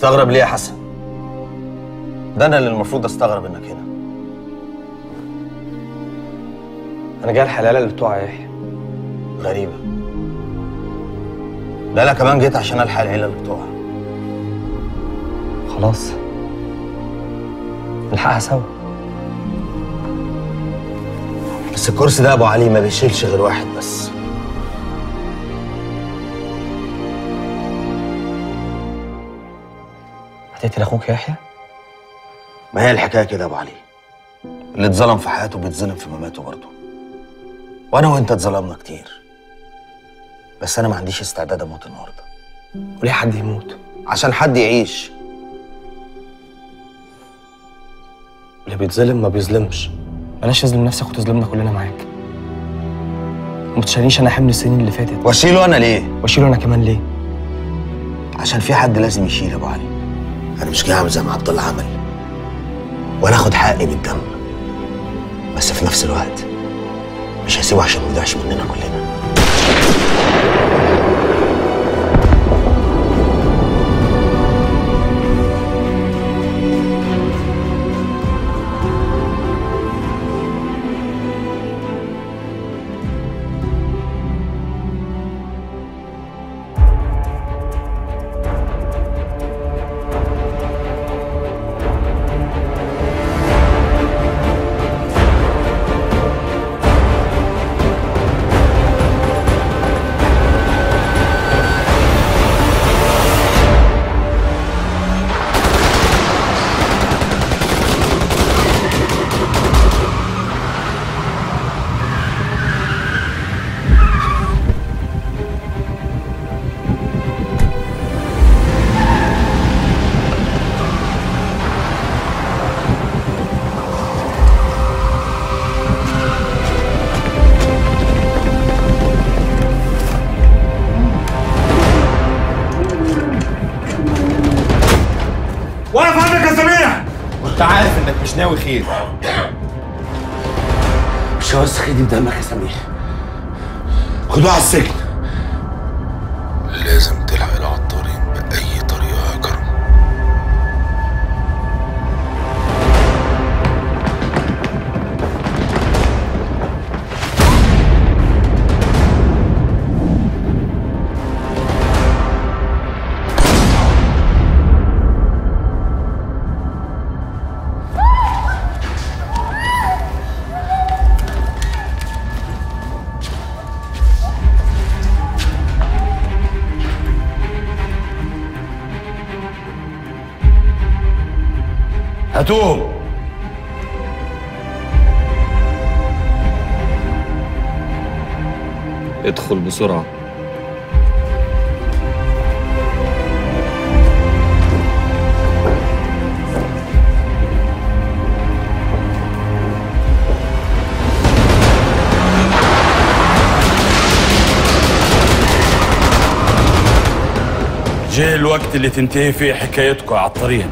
مستغرب ليه يا حسن ده انا اللي المفروض استغرب انك هنا انا جاي الحلاله اللي بتوع يحيى غريبه لا انا كمان جيت عشان الحق العيله اللي بتوعها خلاص نلحقها سوا بس الكرسي ده يا ابو علي ما بيشيلش غير واحد بس هتقتل اخوك يحيى ما هي الحكايه كده يا ابو علي اللي اتظلم في حياته بيتظلم في مماته برضه وانا وانت اتظلمنا كتير بس انا ما عنديش استعداد اموت النهارده وليه حد يموت عشان حد يعيش اللي بيتظلم ما بيظلمش بلاش تظلم نفسك وتظلمنا كلنا معاك وما تشيلنيش انا حمل السنين اللي فاتت واشيله انا ليه واشيله انا كمان ليه عشان في حد لازم يشيل يا ابو علي انا مش جاي اعمل زي ما عبد الله عمل ولا اخد حقي بالدم بس في نفس الوقت مش هسيبه عشان ما يضيعش مننا كلنا واقف عندك يا سميح كنت عارف انك مش ناوي خير مش هوسخ ايدي بدمك يا سميح خدوه على السجن لازم تلحق العطارين بأي طريقة يا كرم هاتوهم ادخل بسرعة جه الوقت اللي تنتهي فيه حكايتكم يا عطارين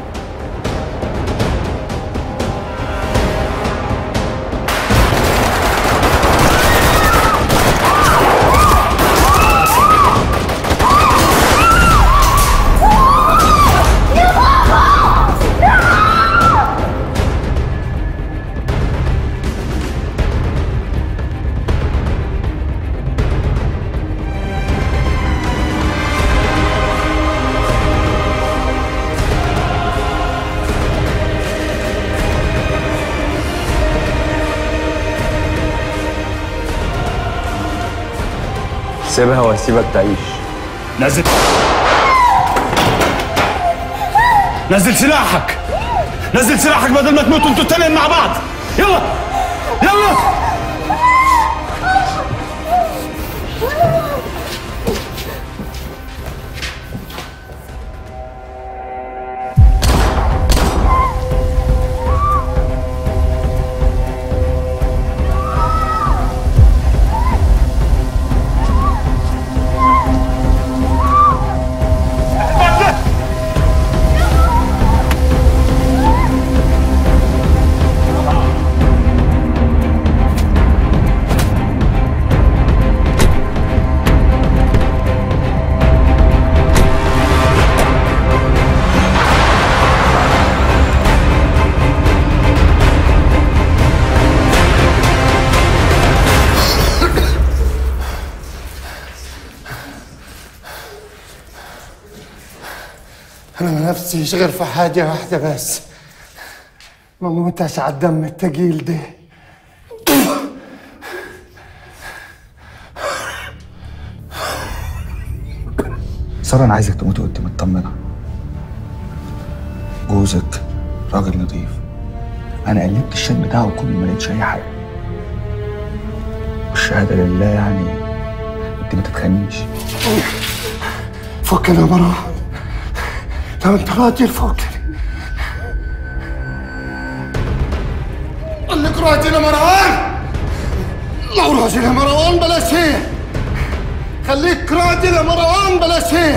سيبها واسيبك تعيش نزل نزل سلاحك نزل سلاحك بدل ما تموتوا انتوا التنين مع بعض يلا يلا نفسيش غير في حاجة واحدة بس ما موتش على الدم التقيل ده سارة أنا عايزك تموتي وأنت مطمنة جوزك راجل نظيف أنا قلبت الشات بتاعه كله ما لقيتش أي حاجة والشهادة لله يعني أنت ما تتخانيش فكنا يا مروان لو انت راجل فكني قال لك راجل يا مروان لو راجل يا مروان بلاش هي خليك راجل يا مروان بلاش هي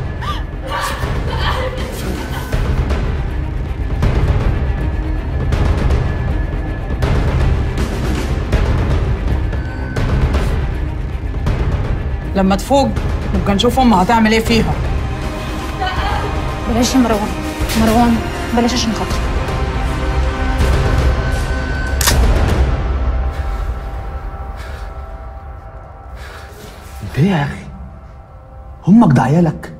لما تفوق نبقى نشوف امها هتعمل ايه فيها بلاش يا مروان مروان بلاش عشان خاطري أنت إيه يا أخي؟ همك ده عيالك؟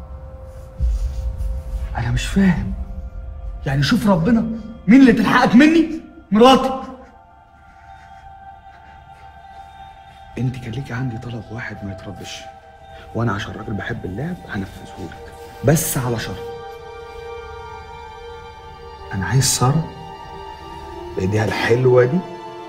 أنا مش فاهم يعني شوف ربنا مين اللي تلحقك مني؟ مراتي انت كان ليكي عندي طلب واحد ما يتردش وانا عشان راجل بحب اللعب هنفذه لك بس على شرط انا عايز ساره بايديها الحلوه دي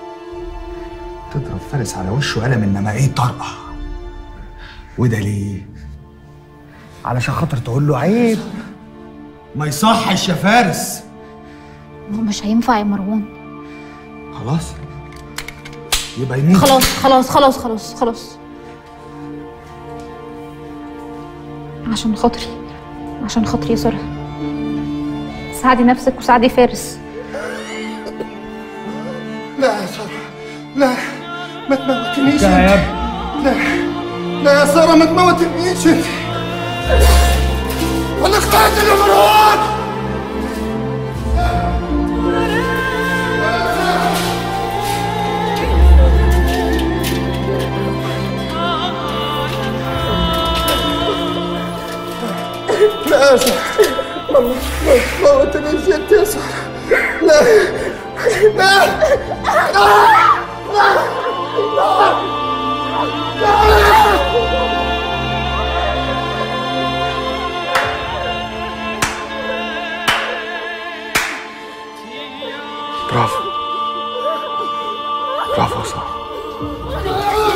تضرب فارس على وشه قلم انما ايه طرقع وده ليه علشان خاطر تقول له عيب ما يصحش يا فارس ما هو مش هينفع يا مروان خلاص يبقى يموت خلاص خلاص خلاص خلاص خلاص عشان خاطري عشان خاطري يا سارة ساعدي نفسك وساعدي فارس لا يا سارة لا ما تموتنيش لا لا لا يا سارة ما تموتنيش انت ولا اخترت يا مروان لا يا سارة ما ما تموتنيش انت يا سارة لا لا برافو برافو يا ساره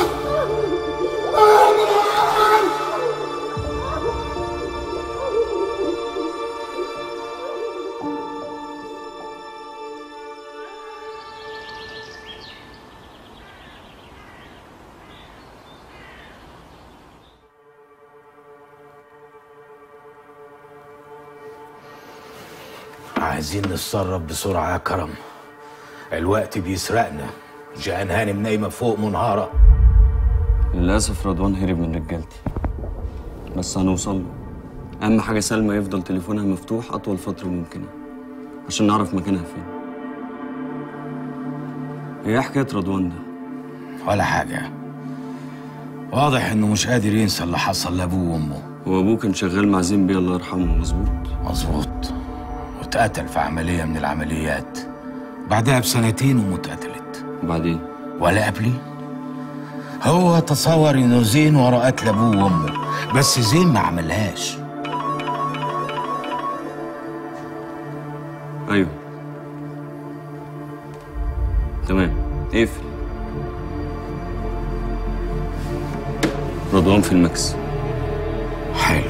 عايزين نتصرف بسرعة يا كرم الوقت بيسرقنا جان هانم نايمة فوق منهارة للأسف رضوان هرب من رجالتي بس هنوصل له أهم حاجة سلمى يفضل تليفونها مفتوح أطول فترة ممكنة عشان نعرف مكانها فين إيه حكاية رضوان ده؟ ولا حاجة واضح إنه مش قادر ينسى اللي حصل لأبوه وأمه هو أبوه كان شغال مع زين الله يرحمه مظبوط مظبوط واتقتل في عملية من العمليات بعدها بسنتين أمه اتقتلت وبعدين ولا قبلي هو تصور إنه زين ورا قتل أبوه وأمه بس زين ما عملهاش أيوه تمام اقفل رضوان في المكس حلو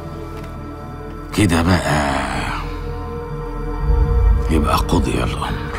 كده بقى يبقى قضي الأمر